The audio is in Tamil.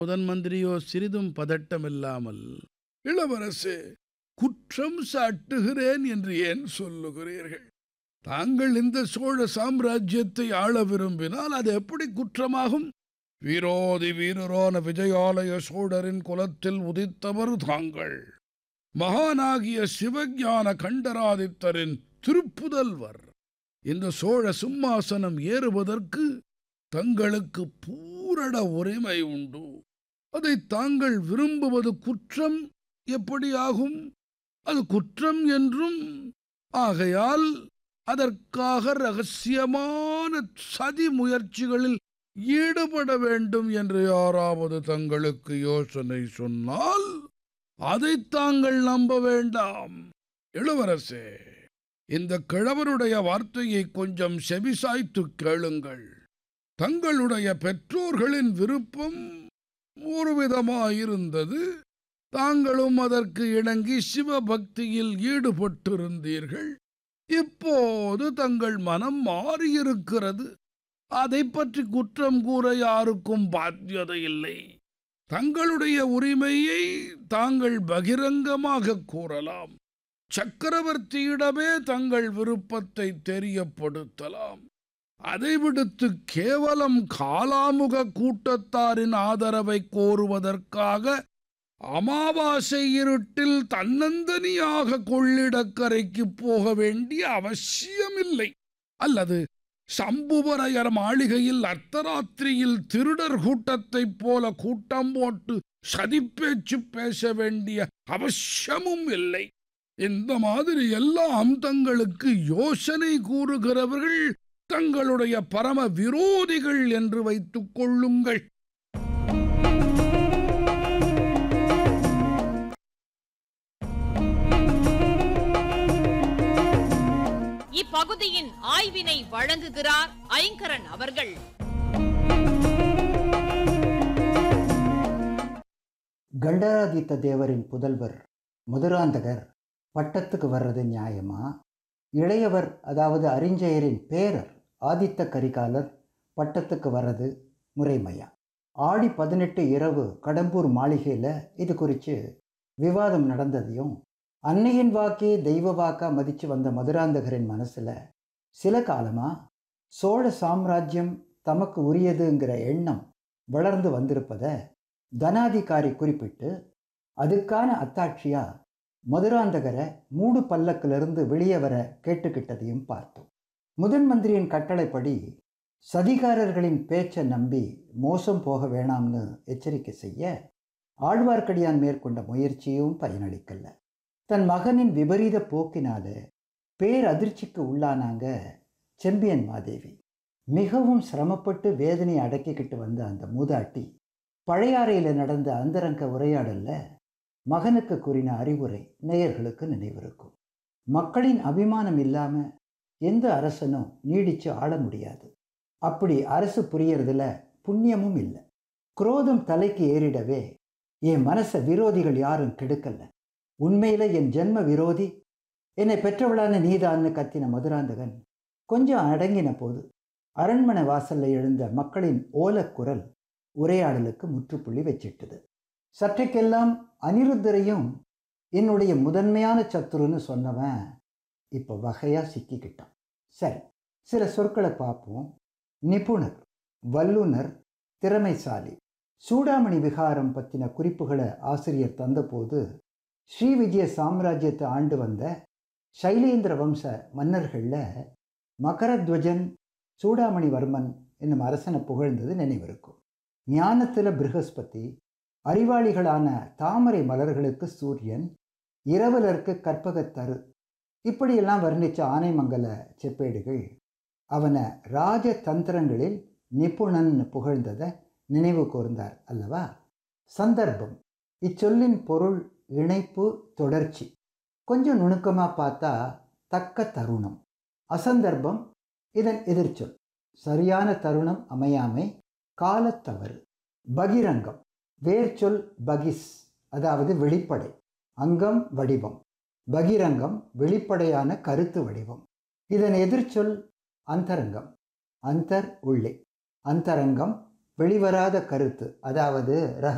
முதன் மந்திரியோ சிறிதும் பதட்டமில்லாமல் இளவரசே குற்றம் சாட்டுகிறேன் என்று ஏன் சொல்லுகிறீர்கள் தாங்கள் இந்த சோழ சாம்ராஜ்யத்தை ஆள விரும்பினால் அது எப்படி குற்றமாகும் வீரோதி வீரரான விஜயாலய சோழரின் குலத்தில் உதித்தவர் தாங்கள் மகானாகிய சிவஞான கண்டராதித்தரின் திருப்புதல்வர் இந்த சோழ சிம்மாசனம் ஏறுவதற்கு தங்களுக்கு பூரண உரிமை உண்டு அதை தாங்கள் விரும்புவது குற்றம் எப்படி ஆகும் அது குற்றம் என்றும் ஆகையால் அதற்காக ரகசியமான சதி முயற்சிகளில் ஈடுபட வேண்டும் என்று யாராவது தங்களுக்கு யோசனை சொன்னால் அதை தாங்கள் நம்ப வேண்டாம் இளவரசே இந்த கிழவருடைய வார்த்தையை கொஞ்சம் செவிசாய்த்து கேளுங்கள் தங்களுடைய பெற்றோர்களின் விருப்பம் ஒரு விதமாயிருந்தது தாங்களும் அதற்கு இணங்கி சிவபக்தியில் ஈடுபட்டிருந்தீர்கள் இப்போது தங்கள் மனம் மாறியிருக்கிறது அதை பற்றி குற்றம் கூற யாருக்கும் பாத்தியதை இல்லை தங்களுடைய உரிமையை தாங்கள் பகிரங்கமாக கூறலாம் சக்கரவர்த்தியிடமே தங்கள் விருப்பத்தை தெரியப்படுத்தலாம் அதை விடுத்து கேவலம் காலாமுக கூட்டத்தாரின் ஆதரவை கோருவதற்காக அமாவாசை இருட்டில் தன்னந்தனியாக கொள்ளிடக்கரைக்கு போக வேண்டிய அவசியமில்லை அல்லது சம்புவரையர் மாளிகையில் அர்த்தராத்திரியில் திருடர் கூட்டத்தைப் போல கூட்டம் போட்டு சதிப்பேச்சு பேச வேண்டிய அவசியமும் இல்லை இந்த மாதிரி எல்லாம் தங்களுக்கு யோசனை கூறுகிறவர்கள் தங்களுடைய பரம விரோதிகள் என்று வைத்துக் கொள்ளுங்கள் இப்பகுதியின் ஆய்வினை வழங்குகிறார் ஐங்கரன் அவர்கள் கண்டராதித்த தேவரின் புதல்வர் மதுராந்தகர் பட்டத்துக்கு வர்றது நியாயமா இளையவர் அதாவது அறிஞ்சயரின் பேரர் ஆதித்த கரிகாலர் பட்டத்துக்கு வர்றது முறைமையா ஆடி பதினெட்டு இரவு கடம்பூர் மாளிகையில் இது குறித்து விவாதம் நடந்ததையும் அன்னையின் வாக்கே தெய்வ வாக்கா மதித்து வந்த மதுராந்தகரின் மனசில் சில காலமாக சோழ சாம்ராஜ்யம் தமக்கு உரியதுங்கிற எண்ணம் வளர்ந்து வந்திருப்பதை தனாதிகாரி குறிப்பிட்டு அதுக்கான அத்தாட்சியா மதுராந்தகரை மூடு பல்லக்கிலிருந்து வெளியே வர கேட்டுக்கிட்டதையும் பார்த்தோம் முதன் மந்திரியின் கட்டளைப்படி சதிகாரர்களின் பேச்சை நம்பி மோசம் போக வேணாம்னு எச்சரிக்கை செய்ய ஆழ்வார்க்கடியான் மேற்கொண்ட முயற்சியும் பயனளிக்கல தன் மகனின் விபரீத போக்கினால பேரதிர்ச்சிக்கு உள்ளானாங்க செம்பியன் மாதேவி மிகவும் சிரமப்பட்டு வேதனையை அடக்கிக்கிட்டு வந்த அந்த மூதாட்டி பழையாறையில் நடந்த அந்தரங்க உரையாடல்ல மகனுக்கு கூறின அறிவுரை நேயர்களுக்கு நினைவிருக்கும் மக்களின் அபிமானம் இல்லாம எந்த அரசனும் நீடிச்சு ஆள முடியாது அப்படி அரசு புரியறதுல புண்ணியமும் இல்லை குரோதம் தலைக்கு ஏறிடவே என் மனச விரோதிகள் யாரும் கெடுக்கல உண்மையில என் ஜென்ம விரோதி என்னை பெற்றவளான நீதான்னு கத்தின மதுராந்தகன் கொஞ்சம் அடங்கின போது அரண்மனை வாசல்ல எழுந்த மக்களின் ஓலக்குரல் உரையாடலுக்கு முற்றுப்புள்ளி வச்சிட்டது சற்றைக்கெல்லாம் அனிருத்தரையும் என்னுடைய முதன்மையான சத்துருன்னு சொன்னவன் இப்போ வகையாக சிக்கிக்கிட்டான் சரி சில சொற்களை பார்ப்போம் நிபுணர் வல்லுனர் திறமைசாலி சூடாமணி விகாரம் பற்றின குறிப்புகளை ஆசிரியர் தந்தபோது ஸ்ரீ விஜய சாம்ராஜ்யத்தை ஆண்டு வந்த சைலேந்திர வம்ச மன்னர்களில் மகரத்வஜன் சூடாமணிவர்மன் என்னும் அரசனை புகழ்ந்தது நினைவிருக்கும் ஞானத்தில் பிருகஸ்பதி அறிவாளிகளான தாமரை மலர்களுக்கு சூரியன் இரவலருக்கு கற்பகத்தரு இப்படியெல்லாம் வர்ணித்த ஆனைமங்கல செப்பேடுகள் அவனை ராஜதந்திரங்களில் நிபுணன் புகழ்ந்ததை நினைவு கூர்ந்தார் அல்லவா சந்தர்ப்பம் இச்சொல்லின் பொருள் இணைப்பு தொடர்ச்சி கொஞ்சம் நுணுக்கமாக பார்த்தா தக்க தருணம் அசந்தர்ப்பம் இதன் எதிர்ச்சொல் சரியான தருணம் அமையாமை காலத்தவறு பகிரங்கம் வேர்ச்சொல் பகிஸ் அதாவது வெளிப்படை அங்கம் வடிவம் பகிரங்கம் வெளிப்படையான கருத்து வடிவம் இதன் எதிர்ச்சொல் அந்தரங்கம் அந்தர் உள்ளே அந்தரங்கம் வெளிவராத கருத்து அதாவது ரக